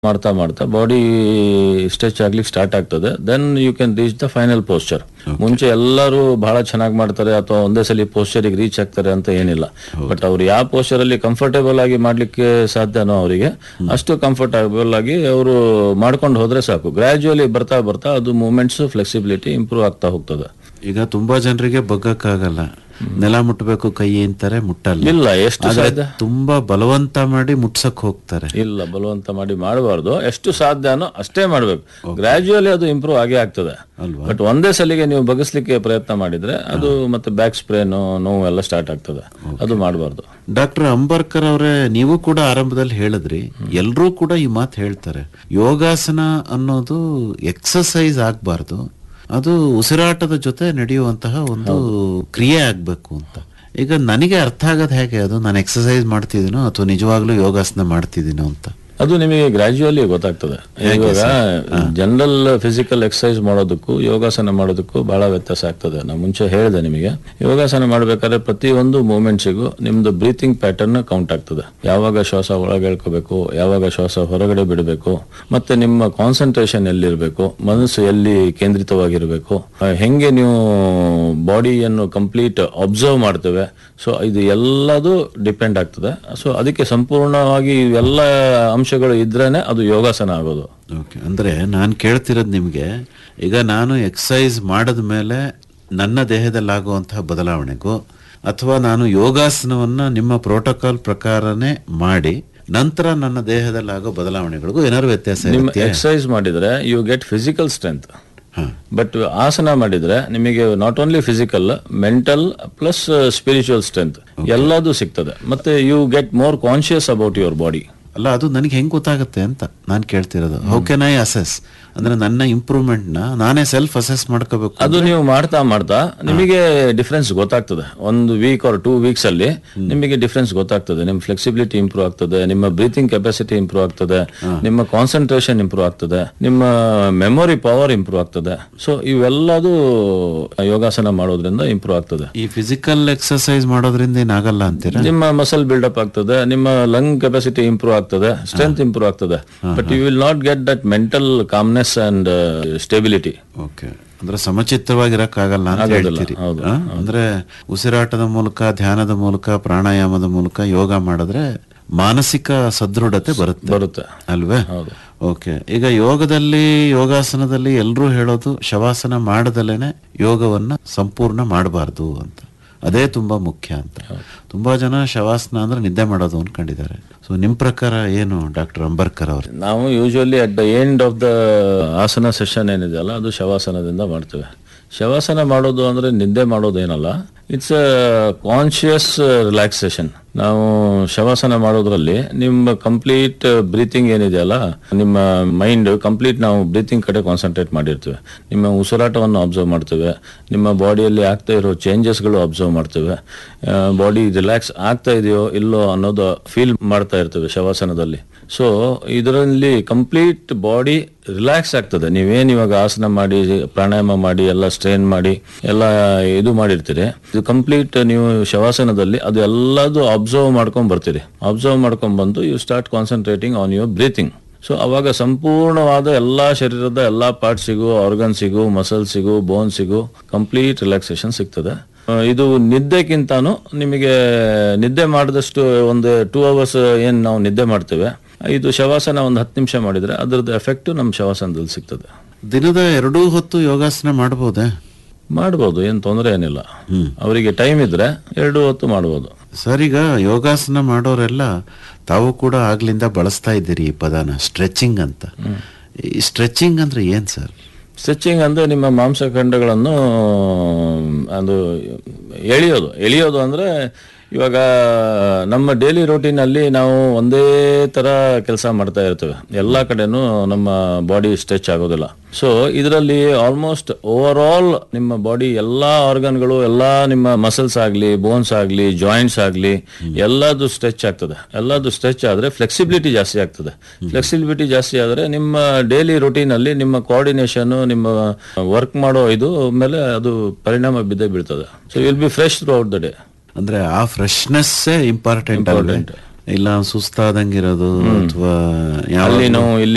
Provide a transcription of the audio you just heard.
ಮಾಡ್ತಾ ಮಾಡ್ತಾ body stretch ಆಗ್ಲಿಕ್ಕೆ ಸ್ಟಾರ್ಟ್ ಆಗ್ತದೆ then you can reach the final posture ಮುಂಚೆ ಎಲ್ಲರೂ ಬಹಳ ಚೆನ್ನಾಗಿ ಮಾಡ್ತಾರೆ ಅಥವಾ ಒಂದೇ ಸಲ ಪೋಸ್ಚರಿಗೆ ರೀಚ್ ಆಗ್ತಾರೆ ಅಂತ ಏನಿಲ್ಲ ಬಟ್ ಅವ್ರು ಯಾವ ಪೋಸ್ಚರ್ ಅಲ್ಲಿ ಕಂಫರ್ಟೇಬಲ್ ಆಗಿ ಮಾಡ್ಲಿಕ್ಕೆ ಸಾಧ್ಯನೋ ಅವರಿಗೆ ಅಷ್ಟು ಕಂಫರ್ಟೇಬಲ್ ಆಗಿ ಅವರು ಮಾಡ್ಕೊಂಡು ಹೋದ್ರೆ ಸಾಕು ಗ್ರಾಜುಯಲಿ ಬರ್ತಾ ಬರ್ತಾ ಅದು ಮೂವ್ಮೆಂಟ್ಸ್ ಫ್ಲೆಕ್ಸಿಬಿಲಿಟಿ ಇಂಪ್ರೂವ್ ಆಗ್ತಾ ಹೋಗ್ತದೆ ಈಗ ತುಂಬಾ ಜನರಿಗೆ ಬಗ್ಗಕ್ಕಾಗಲ್ಲ ನೆಲ ಮುಟ್ಟಬೇಕು ಕೈ ಅಂತಾರೆ ಮುಟ್ಟಲ್ಲ ಇಲ್ಲ ಎಷ್ಟು ಆದ್ರೆ ಸಾಧ್ಯ ತುಂಬಾ ಬಲವಂತ ಮಾಡಿ ಮುಟ್ಸಕ್ ಹೋಗ್ತಾರೆ ಇಲ್ಲ ಬಲವಂತ ಮಾಡಿ ಮಾಡಬಾರ್ದು ಎಷ್ಟು ಸಾಧ್ಯನೋ ಅಷ್ಟೇ ಮಾಡ್ಬೇಕು ಗ್ರಾಜುಯಲಿ ಅದು ಇಂಪ್ರೂವ್ ಆಗೇ ಆಗ್ತದೆ ಅಲ್ವಾ? ಬಟ್ ಒಂದೇ ಸಲಿಗೆ ನೀವು ಬಗ್ಗಿಸ್ಲಿಕ್ಕೆ ಪ್ರಯತ್ನ ಮಾಡಿದ್ರೆ ಅದು ಮತ್ತೆ ಬ್ಯಾಕ್ ಸ್ಪ್ರೇನ್ ನೋವು ಎಲ್ಲ ಸ್ಟಾರ್ಟ್ ಆಗ್ತದೆ ಅದು ಮಾಡಬಾರ್ದು ಡಾಕ್ಟರ್ ಅಂಬರ್ಕರ್ ಅವರೇ ನೀವು ಕೂಡ ಆರಂಭದಲ್ಲಿ ಹೇಳಿದ್ರಿ ಎಲ್ರೂ ಕೂಡ ಈ ಮಾತು ಹೇಳ್ತಾರೆ ಯೋಗಾಸನ ಅನ್ನೋದು ಎಕ್ಸಸೈಸ್ ಆಗ್ಬಾರ್ದು ಅದು ಉಸಿರಾಟದ ಜೊತೆ ನಡೆಯುವಂತಹ ಒಂದು ಕ್ರಿಯೆ ಆಗ್ಬೇಕು ಅಂತ ಈಗ ನನಗೆ ಅರ್ಥ ಆಗೋದು ಹೇಗೆ ಅದು ನಾನು ಎಕ್ಸಸೈಸ್ ಮಾಡ್ತಿದ್ದೀನೋ ಅಥವಾ ನಿಜವಾಗ್ಲೂ ಯೋಗಾಸನ ಮಾಡ್ತಿದ್ದೀನೋ ಅಂತ ಅದು ನಿಮಗೆ ಗ್ರಾಜುಯಲಿ ಗೊತ್ತಾಗ್ತದೆ ಇವಾಗ ಜನರಲ್ ಫಿಸಿಕಲ್ ಎಕ್ಸರ್ಸೈಸ್ ಮಾಡೋದಕ್ಕೂ ಯೋಗಾಸನ ಮಾಡೋದಕ್ಕೂ ಬಹಳ ವ್ಯತ್ಯಾಸ ಆಗ್ತದೆ ನಾನು ಮುಂಚೆ ಹೇಳಿದೆ ನಿಮಗೆ ಯೋಗಾಸನ ಮಾಡ್ಬೇಕಾದ್ರೆ ಪ್ರತಿಯೊಂದು ಮೂಮೆಂಟ್ಸಿಗೂ ನಿಮ್ದು ಬ್ರೀತಿಂಗ್ ಪ್ಯಾಟರ್ನ್ ಕೌಂಟ್ ಆಗ್ತದೆ ಯಾವಾಗ ಶ್ವಾಸ ಒಳಗೆ ಹೇಳ್ಕೋಬೇಕು ಯಾವಾಗ ಶ್ವಾಸ ಹೊರಗಡೆ ಬಿಡಬೇಕು ಮತ್ತೆ ನಿಮ್ಮ ಕಾನ್ಸಂಟ್ರೇಷನ್ ಎಲ್ಲಿರಬೇಕು ಮನಸ್ಸು ಎಲ್ಲಿ ಕೇಂದ್ರಿತವಾಗಿರಬೇಕು ಆ, ಹೆಂಗೆ ನೀವು ಬಾಡಿಯನ್ನು ಕಂಪ್ಲೀಟ್ ಅಬ್ಸರ್ವ್ ಮಾಡ್ತೇವೆ ಸೊ ಇದು ಎಲ್ಲದೂ ಡಿಪೆಂಡ್ ಆಗ್ತದೆ ಸೊ ಅದಕ್ಕೆ ಸಂಪೂರ್ಣವಾಗಿ ಇವೆಲ್ಲ ಅಂಶಗಳು ಇದ್ರೇನೆ ಅದು ಯೋಗಾಸನ ಆಗೋದು ಓಕೆ ಅಂದ್ರೆ ನಾನು ಕೇಳ್ತಿರೋದು ನಿಮಗೆ ಈಗ ನಾನು ಎಕ್ಸಸೈಸ್ ಮಾಡಿದ ಮೇಲೆ ನನ್ನ ದೇಹದಲ್ಲಾಗುವಂತಹ ಬದಲಾವಣೆಗೂ ಅಥವಾ ನಾನು ಯೋಗಾಸನವನ್ನ ನಿಮ್ಮ ಪ್ರೋಟೋಕಾಲ್ ಪ್ರಕಾರನೇ ಮಾಡಿ ನಂತರ ನನ್ನ ದೇಹದಲ್ಲಾಗೋ ಬದಲಾವಣೆಗಳಿಗೂ ಏನಾದ್ರು ವ್ಯತ್ಯಾಸ ನಿಮ್ಮ ಇರುತ್ತೆ ಎಕ್ಸರ್ಸೈಸ್ ಮಾಡಿದ್ರೆ ಯು ಗೆಟ್ ಫಿಸಿಕಲ್ ಸ್ಟ್ರೆಂತ್ ಹಾ ಬಟ್ ಆಸನ ಮಾಡಿದ್ರೆ ನಿಮಗೆ not only physical mental plus spiritual strength ಎಲ್ಲದೂ ಸಿಗ್ತದೆ ಮತ್ತೆ you get more conscious about your body ಅಲ್ಲ ಅದು ನನಗೆ ಹೆಂಗ್ ಗೊತ್ತಾಗುತ್ತೆ ಅಂತ ನಾನು ಕೇಳ್ತಿರೋದು ಹೌ ಕೆನ್ ಐ ಅಸೆಸ್ ಅಂದ್ರೆ ನನ್ನ ಇಂಪ್ರೂವ್ಮೆಂಟ್ ನ ನಾನೇ ಸೆಲ್ಫ್ ಅಸೆಸ್ ಮಾಡ್ಕೋಬೇಕು ಅದು ನೀವು ಮಾಡ್ತಾ ಮಾಡ್ತಾ ನಿಮಗೆ ಡಿಫ್ರೆನ್ಸ್ ಗೊತ್ತಾಗ್ತದೆ ಒಂದು ವೀಕ್ ಆರ್ ಟೂ ವೀಕ್ಸ್ ಅಲ್ಲಿ ನಿಮಗೆ ಡಿಫ್ರೆನ್ಸ್ ಗೊತ್ತಾಗ್ತದೆ ನಿಮ್ಮ ಫ್ಲೆಕ್ಸಿಬಿಲಿಟಿ ಇಂಪ್ರೂವ್ ಆಗ್ತದೆ ನಿಮ್ಮ ಬ್ರೀತಿಂಗ್ ಕೆಪಾಸಿಟಿ ಇಂಪ್ರೂವ್ ಆಗ್ತದೆ ನಿಮ್ಮ ಕಾನ್ಸಂಟ್ರೇಷನ್ ಇಂಪ್ರೂವ್ ಆಗ್ತದೆ ನಿಮ್ಮ ಮೆಮೊರಿ ಪವರ್ ಇಂಪ್ರೂವ್ ಆಗ್ತದೆ ಸೊ ಇವೆಲ್ಲದು ಯೋಗಾಸನ ಮಾಡೋದ್ರಿಂದ ಇಂಪ್ರೂವ್ ಆಗ್ತದೆ ಈ ಫಿಸಿಕಲ್ ಎಕ್ಸರ್ಸೈಸ್ ಮಾಡೋದ್ರಿಂದ ಏನಾಗಲ್ಲ ಅಂತೀರಾ ನಿಮ್ಮ ಮಸಲ್ ಬಿಲ್ಡಪ್ ಆಗ್ತದೆ ನಿಮ್ಮ ಲಂಗ್ ಕೆಪಾಸಿಟಿ ಇಂಪ್ರೂವ್ ಆಗ್ತದೆ ಸ್ಟ್ರೆಂತ್ ಇಂಪ್ರೂವ್ ಆಗ್ತದೆ but you will not get that mental calmness and stability okay ಅಂದ್ರೆ ಸಮಚಿತ್ತವಾಗಿರಕ್ಕಾಗಲ್ಲ ಅಂತ ಆಗೋದಿಲ್ಲ, ಹೇಳ್ತೀರಿ ಹೌದು, ಆ? ಅಂದ್ರೆ ಉಸಿರಾಟದ ಮೂಲಕ ಧ್ಯಾನದ ಮೂಲಕ ಪ್ರಾಣಾಯಾಮದ ಮೂಲಕ ಯೋಗ ಮಾಡಿದ್ರೆ ಮಾನಸಿಕ ಸದೃಢತೆ ಬರುತ್ತೆ ಬರುತ್ತೆ ಅಲ್ವೇ ಹೌದು ಓಕೆ ಈಗ ಯೋಗದಲ್ಲಿ ಯೋಗಾಸನದಲ್ಲಿ ಎಲ್ಲರೂ ಹೇಳೋದು ಶವಾಸನ ಮಾಡದಲೇನೆ ಯೋಗವನ್ನ ಸಂಪೂರ್ಣ ಮಾಡಬಾರ್ದು ಅಂತ ಅದೇ ತುಂಬಾ ಮುಖ್ಯ ಅಂತ ತುಂಬಾ ಜನ ಶವಾಸನ ಅಂದ್ರೆ ನಿದ್ದೆ ಮಾಡೋದು ಅನ್ಕೊಂಡಿದ್ದಾರೆ ಸೊ ನಿಮ್ ಪ್ರಕಾರ ಏನು ಡಾಕ್ಟರ್ ಅಂಬರ್ಕರ್ ಅವ್ರೆ ನಾವು usually at the end of the asana session ಏನಿದೆಯಲ್ಲ ಅದು ಶವಾಸನದಿಂದ ಮಾಡ್ತೇವೆ ಶವಾಸನ ಮಾಡೋದು ಅಂದ್ರೆ ನಿದ್ದೆ ಮಾಡೋದೇನಲ್ಲ ಇಟ್ಸ್ ಅ ಕಾನ್ಶಿಯಸ್ ರಿಲ್ಯಾಕ್ಸೇಷನ್ ನಾವು ಶವಾಸನ ಮಾಡೋದ್ರಲ್ಲಿ ನಿಮ್ಮ ಕಂಪ್ಲೀಟ್ ಬ್ರೀತಿಂಗ್ ಏನಿದೆಯಲ್ಲ ನಿಮ್ಮ ಮೈಂಡ್ ಕಂಪ್ಲೀಟ್ ನಾವು ಬ್ರೀತಿಂಗ್ ಕಡೆ ಕಾನ್ಸಂಟ್ರೇಟ್ ಮಾಡಿರ್ತೇವೆ ನಿಮ್ಮ ಉಸಿರಾಟವನ್ನು ಅಬ್ಸರ್ವ್ ಮಾಡ್ತೇವೆ ನಿಮ್ಮ ಬಾಡಿಯಲ್ಲಿ ಆಗ್ತಾ ಇರೋ ಚೇಂಜಸ್ಗಳು ಅಬ್ಸರ್ವ್ ಮಾಡ್ತೇವೆ ಬಾಡಿ ರಿಲ್ಯಾಕ್ಸ್ ಆಗ್ತಾ ಇದೆಯೋ ಇಲ್ಲೋ ಅನ್ನೋದು ಫೀಲ್ ಮಾಡ್ತಾ ಇರ್ತೇವೆ ಶವಾಸನದಲ್ಲಿ ಸೊ ಇದರಲ್ಲಿ ಕಂಪ್ಲೀಟ್ ಬಾಡಿ ರಿಲ್ಯಾಕ್ಸ್ ಆಗ್ತದೆ ನೀವೇನ್ ಇವಾಗ ಆಸನ ಮಾಡಿ ಪ್ರಾಣಾಯಾಮ ಮಾಡಿ ಎಲ್ಲ ಸ್ಟ್ರೈನ್ ಮಾಡಿ ಎಲ್ಲ ಇದು ಮಾಡಿರ್ತೀರಿ ಇದು ಕಂಪ್ಲೀಟ್ ನೀವು ಶವಾಸನದಲ್ಲಿ ಅದು ಎಲ್ಲದು ಅಬ್ಸರ್ವ್ ಮಾಡ್ಕೊಂಡ್ ಬರ್ತೀರಿ ಅಬ್ಸರ್ವ್ ಮಾಡ್ಕೊಂಡ್ ಬಂದು you start concentrating on your breathing so ಅವಾಗ ಸಂಪೂರ್ಣವಾದ ಎಲ್ಲಾ ಶರೀರದ ಎಲ್ಲಾ ಪಾರ್ಟ್ಸಿಗೂ ಆರ್ಗನ್ಸಿಗೂ ಮಸಲ್ಸಿಗೂ ಬೋನ್ಸಿಗೂ ಕಂಪ್ಲೀಟ್ ರಿಲ್ಯಾಕ್ಸೇಷನ್ ಸಿಗ್ತದೆ ಆ, ಇದು ನಿದ್ದೆಗಿಂತಾನು ನಿಮಗೆ ನಿದ್ದೆ ಮಾಡಿದಷ್ಟು ಒಂದು ಟೂ ಅವರ್ಸ್ ಏನ್ ನಾವು ನಿದ್ದೆ ಮಾಡ್ತೇವೆ ಇದು ಶವಾಸನ ಒಂದು ಹತ್ತು ನಿಮಿಷ ಮಾಡಿದ್ರೆ ಅದರದ್ದು ಎಫೆಕ್ಟ್ ನಮ್ಮ ಶವಾಸನದಲ್ಲಿ ಸಿಗ್ತದೆ ದಿನದ ಎರಡೂ ಹೊತ್ತು ಯೋಗಾಸನ ಮಾಡಬಹುದೇ ಮಾಡ್ಬೋದು ಏನ್ ತೊಂದರೆ ಏನಿಲ್ಲ ಅವರಿಗೆ ಟೈಮ್ ಇದ್ರೆ ಎರಡು ಹೊತ್ತು ಮಾಡ್ಬೋದು ಸರ್ ಈಗ ಯೋಗಾಸನ ಮಾಡೋರೆಲ್ಲ ತಾವು ಕೂಡ ಆಗ್ಲಿಂದ ಬಳಸ್ತಾ ಇದ್ದೀರಿ ಈ ಪದನ ಸ್ಟ್ರೆಚಿಂಗ್ ಅಂತ ಈ ಸ್ಟ್ರೆಚಿಂಗ್ ಅಂದ್ರೆ ಏನ್ ಸರ್ ಸ್ಟ್ರೆಚಿಂಗ್ ಅಂದ್ರೆ ನಿಮ್ಮ ಮಾಂಸಖಂಡಗಳನ್ನು ಅದು ಎಳೆಯೋದು ಎಳೆಯೋದು ಅಂದ್ರೆ ಇವಾಗ ನಮ್ಮ ಡೈಲಿ ಅಲ್ಲಿ ನಾವು ಒಂದೇ ತರ ಕೆಲಸ ಮಾಡ್ತಾ ಇರ್ತೇವೆ ಎಲ್ಲ ಕಡೆನೂ ನಮ್ಮ ಬಾಡಿ ಸ್ಟ್ರೆಚ್ ಆಗೋದಿಲ್ಲ ಸೊ ಇದರಲ್ಲಿ ಆಲ್ಮೋಸ್ಟ್ ಓವರ್ ಆಲ್ ನಿಮ್ಮ ಬಾಡಿ ಎಲ್ಲಾ ಆರ್ಗನ್ಗಳು ಎಲ್ಲಾ ನಿಮ್ಮ ಮಸಲ್ಸ್ ಆಗ್ಲಿ ಬೋನ್ಸ್ ಆಗ್ಲಿ ಜಾಯಿಂಟ್ಸ್ ಆಗ್ಲಿ ಎಲ್ಲದು ಸ್ಟ್ರೆಚ್ ಆಗ್ತದೆ ಎಲ್ಲದು ಸ್ಟ್ರೆಚ್ ಆದ್ರೆ ಫ್ಲೆಕ್ಸಿಬಿಲಿಟಿ ಜಾಸ್ತಿ ಆಗ್ತದೆ ಫ್ಲೆಕ್ಸಿಬಿಲಿಟಿ ಜಾಸ್ತಿ ಆದ್ರೆ ನಿಮ್ಮ ಡೈಲಿ ರುಟೀನ್ ಅಲ್ಲಿ ನಿಮ್ಮ ಕೋಆರ್ಡಿನೇಷನ್ ನಿಮ್ಮ ವರ್ಕ್ ಮಾಡೋ ಇದು ಮೇಲೆ ಅದು ಪರಿಣಾಮ ಬಿದ್ದೇ ಬೀಳ್ತದೆ so will be fresh throughout the day ಅಂದ್ರೆ ಆ ಫ್ರೆಶ್ನೆಸ್ ಇಂಪಾರ್ಟೆಂಟ್ Important. ಇಲ್ಲ ಸುಸ್ತಾದಂಗಿರೋದು ಅಥವಾ ಯಾವ ಅಲ್ಲಿ ನೋವು ಇಲ್ಲಿ